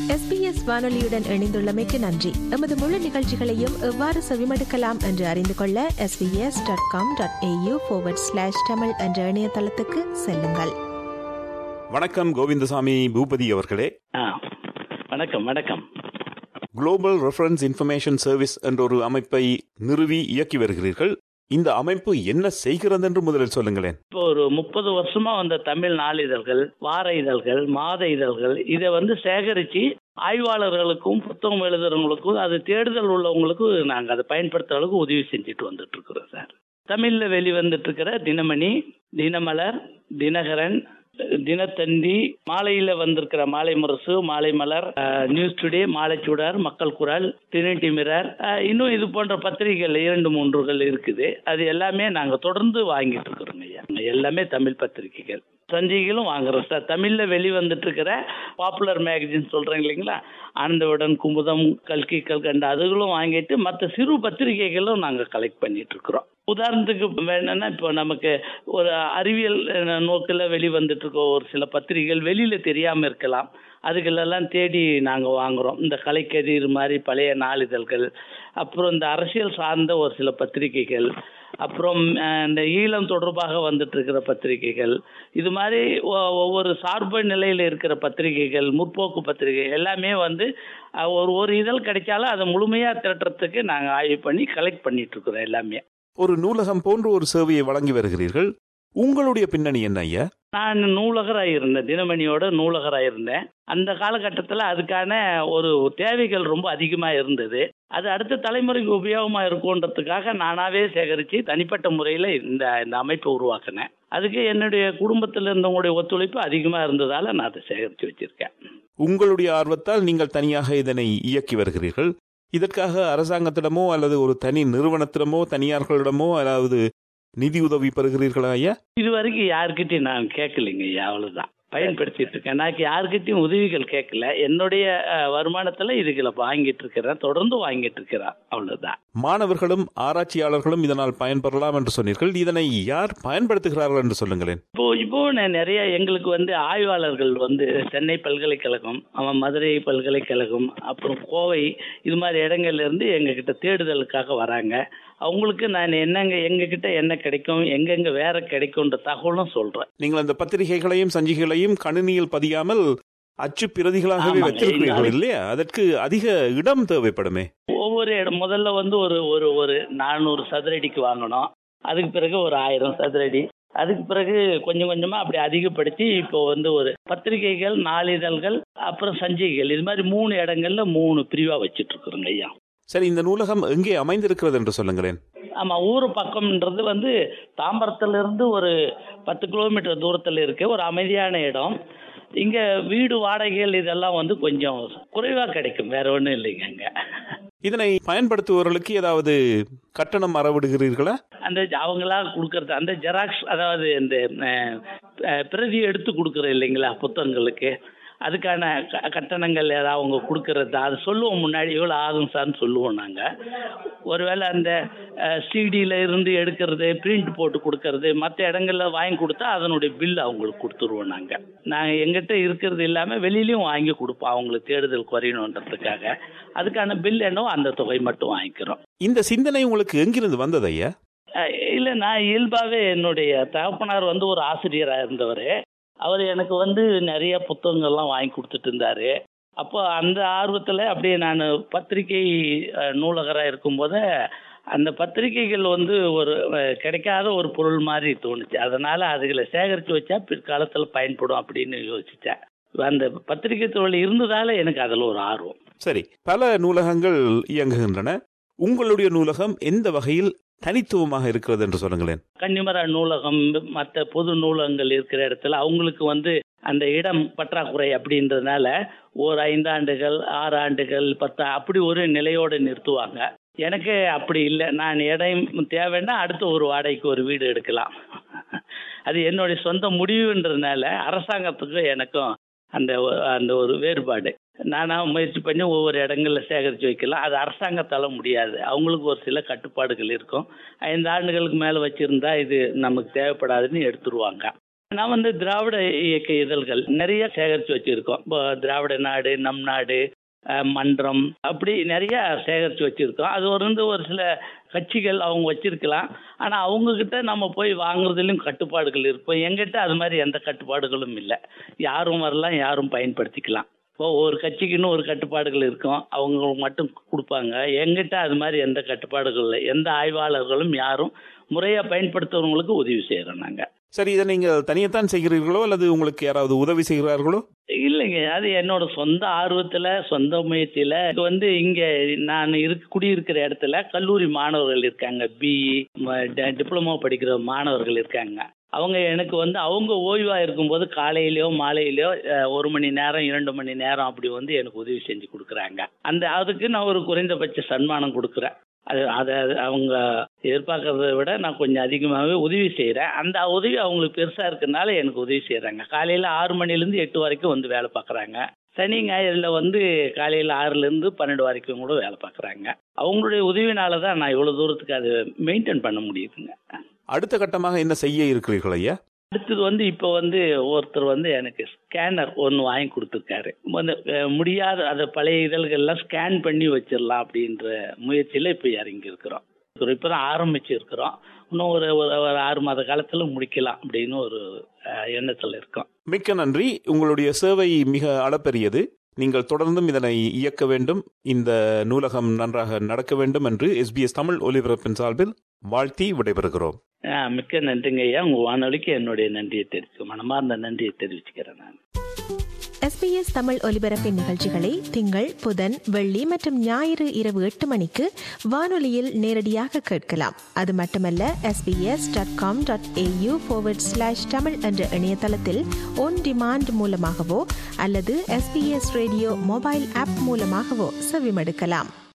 SBS வானொலியுடன் இணைந்துள்ளமைக்கு நன்றி எமது முழு நிகழ்ச்சிகளையும் எவ்வாறு செவிமடுக்கலாம் என்று அறிந்து கொள்ள SBS dot com dot AU slash Tamil என்ற இணையதளத்துக்கு செல்லுங்கள் வணக்கம் கோவிந்தசாமி பூபதி அவர்களே ஆ வணக்கம் வணக்கம் குளோபல் ரெஃபரன்ஸ் இன்ஃபர்மேஷன் சர்வீஸ் என்ற ஒரு அமைப்பை நிறுவி இயக்கி வருகிறீர்கள் இந்த அமைப்பு என்ன செய்கிறது என்று முதலில் சொல்லுங்களேன் இப்போ ஒரு முப்பது வருஷமா வந்த தமிழ் நாளிதழ்கள் வார இதழ்கள் மாத இதழ்கள் இதை வந்து சேகரித்து ஆய்வாளர்களுக்கும் புத்தகம் எழுதுறவங்களுக்கும் அது தேடுதல் உள்ளவங்களுக்கும் நாங்கள் அதை பயன்படுத்துற அளவுக்கு உதவி செஞ்சுட்டு வந்துட்டு இருக்கிறோம் சார் தமிழில் வெளிவந்துட்டு இருக்கிற தினமணி தினமலர் தினகரன் தினத்தந்தி மாலையில வந்திருக்கிற மாலை முரசு மாலை மலர் அஹ், நியூஸ் டுடே மாலை சுடர் மக்கள் குரல் டிரினிட்டி மிரர் அஹ், இன்னும் இது போன்ற பத்திரிகைகள் இரண்டு மூன்றுகள் இருக்குது அது எல்லாமே நாங்க தொடர்ந்து வாங்கிட்டு இருக்கிறோங்க ஐயா எல்லாமே தமிழ் பத்திரிகைகள் சஞ்சிகைகளும் வாங்குறோம் சார் தமிழ்ல வெளிவந்துட்டு இருக்கிற பாப்புலர் மேகசின் சொல்றேன் இல்லைங்களா ஆனந்தவுடன் குமுதம் கல்கி கல்கண்ட அதுகளும் வாங்கிட்டு மற்ற சிறு பத்திரிகைகளும் நாங்க கலெக்ட் பண்ணிட்டு இருக்கிறோம் உதாரணத்துக்கு வேணும்னா இப்போ நமக்கு ஒரு அறிவியல் நோக்கில் வெளிவந்துட்டு இருக்க ஒரு சில பத்திரிகைகள் வெளியில தெரியாம இருக்கலாம் அதுகளெல்லாம் தேடி நாங்கள் வாங்குறோம் இந்த கலைக்கதிர் மாதிரி பழைய நாளிதழ்கள் அப்புறம் இந்த அரசியல் சார்ந்த ஒரு சில பத்திரிகைகள் அப்புறம் அஹ், இந்த ஈழம் தொடர்பாக வந்துட்டு இருக்கிற பத்திரிகைகள் இது மாதிரி ஒ- ஒவ்வொரு சார்பு நிலையில் இருக்கிற பத்திரிகைகள் முற்போக்கு பத்திரிகை எல்லாமே வந்து அஹ், ஒரு ஒரு இதழ் கிடைச்சாலும் அதை முழுமையாக திரட்டுறதுக்கு நாங்கள் ஆய்வு பண்ணி கலெக்ட் பண்ணிட்டு இருக்கிறோம் எல்லாமே ஒரு நூலகம் போன்ற ஒரு சேவையை வழங்கி வருகிறீர்கள் உங்களுடைய பின்னணி என்ன ஐயா நான் நூலகராக இருந்தேன் தினமணியோட நூலகராக இருந்தேன் அந்த காலகட்டத்தில் அதுக்கான ஒரு தேவைகள் ரொம்ப அதிகமாக இருந்தது அது அடுத்த தலைமுறைக்கு உபயோகமாக இருக்கும்ன்றதுக்காக நானாவே சேகரித்து தனிப்பட்ட முறையில் இந்த இந்த அமைப்பை உருவாக்கினேன் அதுக்கு என்னுடைய குடும்பத்தில் இருந்தவங்களுடைய ஒத்துழைப்பு அதிகமாக இருந்ததால் நான் அதை சேகரித்து வச்சுருக்கேன் உங்களுடைய ஆர்வத்தால் நீங்கள் தனியாக இதனை இயக்கி வருகிறீர்கள் இதற்காக அரசாங்கத்திடமோ அல்லது ஒரு தனி நிறுவனத்திடமோ தனியார்களிடமோ அதாவது நிதி உதவி பெறுகிறீர்களா ஐயா இது வரைக்கும் யாருக்கிட்டையும் நான் கேட்கலைங்க ஐயா அவ்வளோதான் பயன்படுத்திட்டு இருக்கேன் நான் யாருக்கிட்டையும் உதவிகள் கேட்கல என்னுடைய அஹ், வருமானத்துல இதுகளை வாங்கிட்டு இருக்கிறேன் தொடர்ந்து வாங்கிட்டு இருக்கிறேன் அவ்வளவுதான் மாணவர்களும் ஆராய்ச்சியாளர்களும் இதனால் பயன்பெறலாம் என்று சொன்னீர்கள் இதனை யார் பயன்படுத்துகிறார்கள் என்று சொல்லுங்களேன் இப்போ இப்போ நான் நிறைய எங்களுக்கு வந்து ஆய்வாளர்கள் வந்து சென்னை பல்கலைக்கழகம் அவன் மதுரை பல்கலைக்கழகம் அப்புறம் கோவை இது மாதிரி இடங்கள்ல இருந்து எங்ககிட்ட தேடுதலுக்காக வராங்க அவங்களுக்கு நான் என்னங்க எங்ககிட்ட என்ன கிடைக்கும் எங்கெங்க வேற கிடைக்கும்ன்ற தகவலும் சொல்றேன் நீங்கள் அந்த பத்திரிகைகளையும் சஞ்சிகைகளையும் கணினியில் பதியாமல் அச்சு பிரதிகளாகவே ஆமாங்க. வச்சிருக்கிறீர்கள் இந்த- இல்லையா அதற்கு அதிக இடம் தேவைப்படுமே ஒவ்வொரு இடம் முதல்ல வந்து ஒரு ஒரு ஒரு நானூறு சதுரடிக்கு வாங்கணும் அதுக்கு பிறகு ஒரு ஆயிரம் சதுரடி அதுக்கு பிறகு கொஞ்சம் கொஞ்சமா அப்படி அதிகப்படுத்தி இப்போ வந்து ஒரு பத்திரிகைகள் நாளிதழ்கள் அப்புறம் சஞ்சிகைகள் இது மாதிரி மூணு இடங்கள்ல மூணு பிரிவா வச்சிட்டு இருக்கிறோங்க ஐயா சரி இந்த நூலகம் எங்கே அமைந்திருக்கிறது என்று சொல்லுங்களேன் ஆமா ஊர் பக்கம்ன்றது வந்து தாம்பரத்துல இருந்து ஒரு பத்து கிலோமீட்டர் தூரத்துல இருக்கு ஒரு அமைதியான இடம் இங்க வீடு வாடகைகள் இதெல்லாம் வந்து கொஞ்சம் குறைவா கிடைக்கும் வேற ஒண்ணும் இல்லைங்க அங்க இதனை பயன்படுத்துபவர்களுக்கு ஏதாவது கட்டணம் அறவிடுகிறீர்களா அந்த அவங்களா கொடுக்கறது அந்த ஜெராக்ஸ் அதாவது இந்த அஹ், அஹ், பிரதி எடுத்து கொடுக்குற இல்லைங்களா புத்தகங்களுக்கு அதுக்கான க- கட்டணங்கள் ஏதாவது அவங்க கொடுக்கறது அது சொல்லுவோம் முன்னாடி எவ்வளோ ஆகும் சார்னு சொல்லுவோம் நாங்கள் ஒருவேளை அந்த சிடியில் இருந்து எடுக்கிறது பிரிண்ட் போட்டு கொடுக்கறது மற்ற இடங்கள்ல வாங்கி கொடுத்தா அதனுடைய பில் அவங்களுக்கு கொடுத்துருவோம் நாங்கள் நாங்கள் எங்கிட்ட இருக்கிறது இல்லாமல் வெளியிலையும் வாங்கி கொடுப்போம் அவங்களுக்கு தேடுதல் குறையணுன்றதுக்காக அதுக்கான பில் என்னவோ அந்த தொகை மட்டும் வாங்கிக்கிறோம் இந்த சிந்தனை உங்களுக்கு எங்கிருந்து வந்தது ஐயா அஹ் இல்ல நான் இயல்பாவே என்னுடைய தகப்பனார் வந்து ஒரு ஆசிரியரா இருந்தவர் அவர் எனக்கு வந்து நிறைய புத்தகங்கள்லாம் வாங்கி கொடுத்துட்டு இருந்தாரு அப்போ அந்த ஆர்வத்துல அப்படியே நான் பத்திரிகை அஹ், நூலகரா இருக்கும்போது அந்த பத்திரிகைகள் வந்து ஒரு அஹ், கிடைக்காத ஒரு பொருள் மாதிரி தோணுச்சு அதனால அதுகளை சேகரித்து வச்சா பிற்காலத்துல பயன்படும் அப்படின்னு யோசிச்சேன் அந்த பத்திரிகை தொழில் இருந்ததால எனக்கு அதுல ஒரு ஆர்வம் சரி பல நூலகங்கள் இயங்குகின்றன உங்களுடைய நூலகம் எந்த வகையில் தனித்துவமாக இருக்கிறது என்று சொல்லுங்களேன் கன்னிமரா நூலகம் மற்ற பொது நூலகங்கள் இருக்கிற இடத்துல அவங்களுக்கு வந்து அந்த இடம் பற்றாக்குறை அப்படின்றதுனால ஒரு ஐந்தாண்டுகள் ஆறு ஆண்டுகள் பத்து அப்படி ஒரு நிலையோடு நிறுத்துவாங்க எனக்கு அப்படி இல்லை நான் இடம் தேவைன்னா அடுத்த ஒரு வாடகைக்கு ஒரு வீடு எடுக்கலாம் அது என்னுடைய சொந்த முடிவுன்றதுனால அரசாங்கத்துக்கும் எனக்கும் அந்த ஒ- அந்த ஒரு வேறுபாடு நானா முயற்சி பண்ணி ஒவ்வொரு இடங்கள்ல சேகரித்து வைக்கலாம் அது அரசாங்கத்தால முடியாது அவங்களுக்கு ஒரு சில கட்டுப்பாடுகள் இருக்கும் ஐந்து ஆண்டுகளுக்கு மேலே வச்சிருந்தா இது நமக்கு தேவைப்படாதுன்னு எடுத்துருவாங்க நான் வந்து திராவிட இயக்க இதழ்கள் நிறைய சேகரித்து வச்சிருக்கோம் இப்போ திராவிட நாடு நம் நாடு அஹ், மன்றம் அப்படி நிறைய சேகரித்து வச்சிருக்கோம் அது ஒரு வந்து ஒரு சில கட்சிகள் அவங்க வச்சிருக்கலாம் ஆனால் அவங்கக்கிட்ட நம்ம போய் வாங்குறதுலையும் கட்டுப்பாடுகள் இருக்கும் எங்கிட்ட அது மாதிரி எந்த கட்டுப்பாடுகளும் இல்லை யாரும் வரலாம் யாரும் பயன்படுத்திக்கலாம் இப்போ ஒரு கட்சிக்குன்னு ஒரு கட்டுப்பாடுகள் இருக்கும் அவங்க மட்டும் கொடுப்பாங்க எங்கிட்ட அது மாதிரி எந்த கட்டுப்பாடுகள் இல்லை எந்த ஆய்வாளர்களும் யாரும் முறையாக பயன்படுத்துறவங்களுக்கு உதவி செய்கிறோம் நாங்கள் சரி இதை நீங்கள் தனியத்தான் செய்கிறீர்களோ அல்லது உங்களுக்கு யாராவது உதவி செய்கிறார்களோ இல்லைங்க அது என்னோட சொந்த ஆர்வத்தில் சொந்த முயற்சியில் இது வந்து இங்கே நான் இருக்க குடியிருக்கிற இடத்துல கல்லூரி மாணவர்கள் இருக்காங்க பிஇ டிப்ளமோ படிக்கிற மாணவர்கள் இருக்காங்க அவங்க எனக்கு வந்து அவங்க ஓய்வாக இருக்கும்போது காலையிலையோ மாலையிலையோ அஹ், ஒரு மணி நேரம் இரண்டு மணி நேரம் அப்படி வந்து எனக்கு உதவி செஞ்சு கொடுக்குறாங்க அந்த அதுக்கு நான் ஒரு குறைந்தபட்ச சன்மானம் கொடுக்குறேன் அது அதை அவங்க எதிர்பார்க்கறத விட நான் கொஞ்சம் அதிகமாகவே உதவி செய்கிறேன் அந்த உதவி அவங்களுக்கு பெருசாக இருக்கனால எனக்கு உதவி செய்கிறாங்க காலையில் ஆறு மணிலேருந்து எட்டு வரைக்கும் வந்து வேலை பார்க்குறாங்க சனி ஞாயிறில் வந்து காலையில் ஆறுலேருந்து பன்னெண்டு வரைக்கும் கூட வேலை பார்க்குறாங்க அவங்களுடைய உதவினால தான் நான் இவ்வளோ தூரத்துக்கு அதை மெயின்டைன் பண்ண முடியுதுங்க அடுத்த கட்டமாக என்ன செய்ய இருக்கிறீர்கள் ஐயா அடுத்தது வந்து இப்போ வந்து ஒருத்தர் வந்து எனக்கு ஸ்கேனர் ஒன்று வாங்கி கொடுத்துருக்காரு வந்து அஹ், முடியாத அதை பழைய இதழ்கள்லாம் ஸ்கேன் பண்ணி வச்சிடலாம் அப்படின்ற முயற்சியில் இப்போ இறங்கி இருக்கிறோம் இப்போ தான் ஆரம்பிச்சிருக்கிறோம் இன்னும் ஒரு ஒரு ஒரு ஆறு மாத காலத்தில் முடிக்கலாம் அப்படின்னு ஒரு எண்ணத்தில் இருக்கோம் மிக்க நன்றி உங்களுடைய சேவை மிக அளப்பெரியது நீங்கள் தொடர்ந்தும் இதனை இயக்க வேண்டும் இந்த நூலகம் நன்றாக நடக்க வேண்டும் என்று எஸ்பிஎஸ் தமிழ் ஒலிபரப்பின் சார்பில் வாழ்த்தி விடைபெறுகிறோம் ஆ, மிக்க நன்றிங்க ஐயா உங்கள் வானொலிக்கு என்னுடைய நன்றியை தெரிவிச்சு மனமார்ந்த நன்றியை தெரிவிச்சுக்கிறேன் நான் SBS தமிழ் ஒலிபரப்பின் நிகழ்ச்சிகளை திங்கள் புதன் வெள்ளி மற்றும் ஞாயிறு இரவு எட்டு மணிக்கு வானொலியில் நேரடியாக கேட்கலாம் அது மட்டுமல்ல SBS dot com dot AU slash Tamil என்ற இணையதளத்தில் ஒன் டிமாண்ட் மூலமாகவோ அல்லது எஸ்பிஎஸ் ரேடியோ மொபைல் ஆப் மூலமாகவோ செவிமடுக்கலாம்